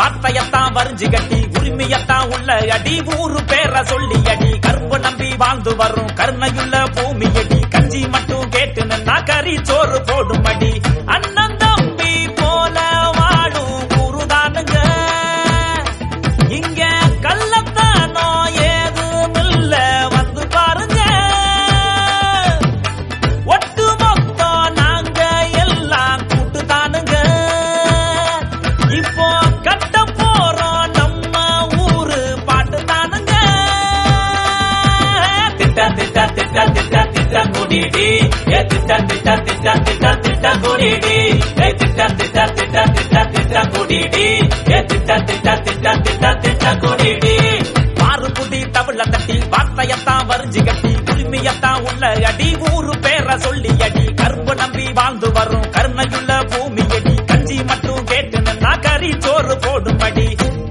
வார்த்தையத்தான் வரிஞ்சு கட்டி உரிமையத்தான் உள்ள அடி ஊரு பேர சொல்லி அடி கருப்பு நம்பி வாழ்ந்து வரும் கருணையுள்ள பூமி அடி கஞ்சி மட்டும் கேட்டு நின்னா கறி சோறு போடும் அடி அண்ணன் தம்பி போல வாழும் ஊருதானுங்க இங்க கள்ளத்தானோ ஏதும் இல்ல வந்து பாருங்க ஒட்டு மொத்தம் நாங்க எல்லாம் கூட்டுதானுங்க இப்போ கட்ட போறோம் நம்ம ஊரு பாட்டு தானுங்க திட்ட திட்ட திட்ட திட்ட திட்ட குடிடி ஏ திட்ட திட்ட திட்ட திட்ட திட்ட குடிடி ஏ திட்ட திட்ட திட்ட திட்ட திட்ட குடிடி ஏ திட்ட திட்ட திட்ட திட்ட திட்ட குடிடி மாறு புடி தவிழ தட்டி வார்த்தையத்தான் வரிஞ்சு கட்டி உரிமையத்தான் உள்ள அடி ஊரு பேர சொல்லி அடி கரும்பு நம்பி வாழ்ந்து வரும் கருணையுள்ள பூமி அடி கஞ்சி மட்டும் கேட்டு நின்னா கறி சோறு போடும் அடி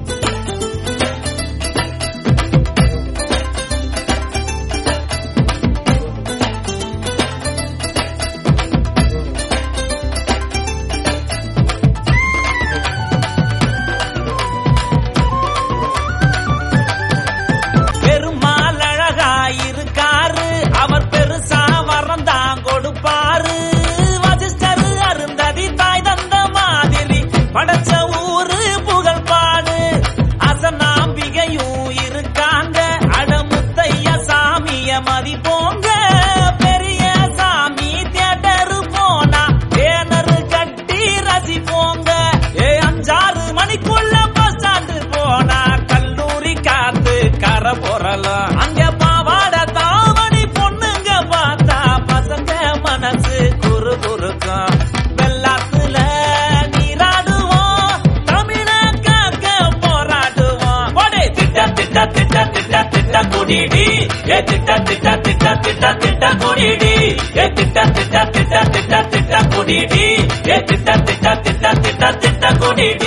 பெருமாள் அழகா இருக்காரு அவர் பெருசா வரந்தான் கொடுப்பாரு வசிஷ்டர் அருந்ததி தாய் தந்த மாதிரி படைச்ச ஊரு புகழ் பாடு அசனாம்பிகையும் இருக்காங்க அடமுத்தைய சாமிய மதிப்போங்க பெரிய சாமி தியேட்டரு போனா பேனர் கட்டி ரசிப்போங்க ஏ அஞ்சாறு மணிக்குள்ள பஸ் ஸ்டாண்டு போனா கல்லூரி காத்து கரை போறலாம் அங்க பாவாட தாவணி பொண்ணுங்க பார்த்தா பசங்க மனசு குறு குறுக்கும் வெள்ளாத்துல நீராடுவோம் தமிழ காக்க போராடுவோம் போடே திட்ட திட்ட திட்ட திட்ட திட்ட குடிடி ஏ திட்ட திட்ட திட்ட திட்ட திட்ட குடிடி ஏ திட்ட திட்ட திட்ட திட்ட திட்ட குடிடி ஏ திட்ட திட்ட திட்ட திட்ட திட்ட குடிடி